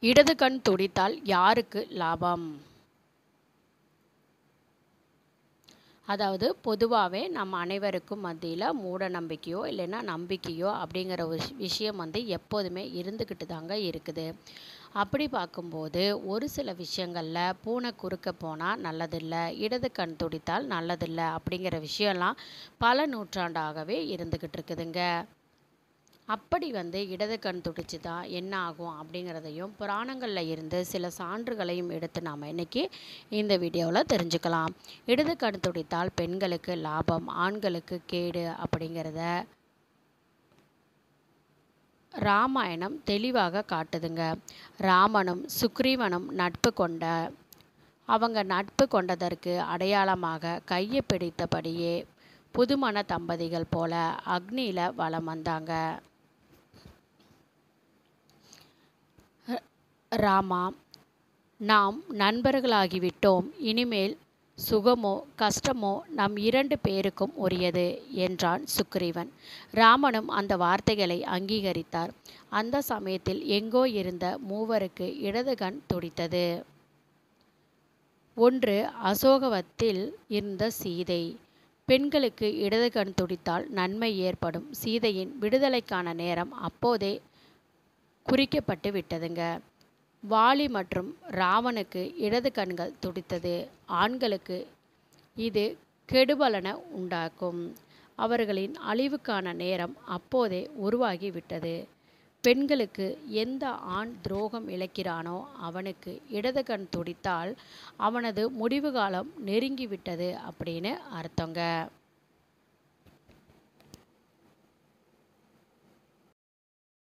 இடது கண் துடித்தால் யாருக்கு லாபம் அதாவது பொதுவாகவே நம்ம அனைவருக்கும் மத்தியில் மூட நம்பிக்கையோ இல்லைன்னா நம்பிக்கையோ அப்படிங்கிற ஒரு விஷயம் வந்து எப்போதுமே இருந்துக்கிட்டு தாங்க இருக்குது அப்படி பார்க்கும்போது ஒரு சில விஷயங்களில் பூனை குறுக்க போனால் நல்லதில்லை இடது கண் துடித்தால் நல்லதில்லை அப்படிங்கிற விஷயம்லாம் பல நூற்றாண்டாகவே இருந்துக்கிட்டு இருக்குதுங்க அப்படி வந்து இடது கண் துடிச்சு தான் என்ன ஆகும் அப்படிங்கிறதையும் புராணங்களில் இருந்து சில சான்றுகளையும் எடுத்து நாம் இன்னைக்கு இந்த வீடியோவில் தெரிஞ்சுக்கலாம் இடது கண் துடித்தால் பெண்களுக்கு லாபம் ஆண்களுக்கு கேடு அப்படிங்கிறத ராமாயணம் தெளிவாக காட்டுதுங்க ராமனும் சுக்ரீவனும் நட்பு கொண்ட அவங்க நட்பு கொண்டதற்கு அடையாளமாக கையை பிடித்தபடியே புதுமண தம்பதிகள் போல அக்னியில் வலம் வந்தாங்க ராமா நாம் நண்பர்களாகிவிட்டோம் இனிமேல் சுகமோ கஷ்டமோ நம் இரண்டு பேருக்கும் உரியது என்றான் சுக்ரீவன் ராமனும் அந்த வார்த்தைகளை அங்கீகரித்தார் அந்த சமயத்தில் எங்கோ இருந்த மூவருக்கு இடது கண் துடித்தது ஒன்று அசோகவத்தில் இருந்த சீதை பெண்களுக்கு இடது கண் துடித்தால் நன்மை ஏற்படும் சீதையின் விடுதலைக்கான நேரம் அப்போதே குறிக்கப்பட்டு விட்டதுங்க வாலி மற்றும் ராவனுக்கு இடது கண்கள் துடித்தது ஆண்களுக்கு இது கெடுபலனை உண்டாக்கும் அவர்களின் அழிவுக்கான நேரம் அப்போதே உருவாகி விட்டது பெண்களுக்கு எந்த ஆண் துரோகம் இழைக்கிறானோ அவனுக்கு இடது கண் துடித்தால் அவனது முடிவு காலம் நெருங்கிவிட்டது அப்படின்னு அர்த்தங்க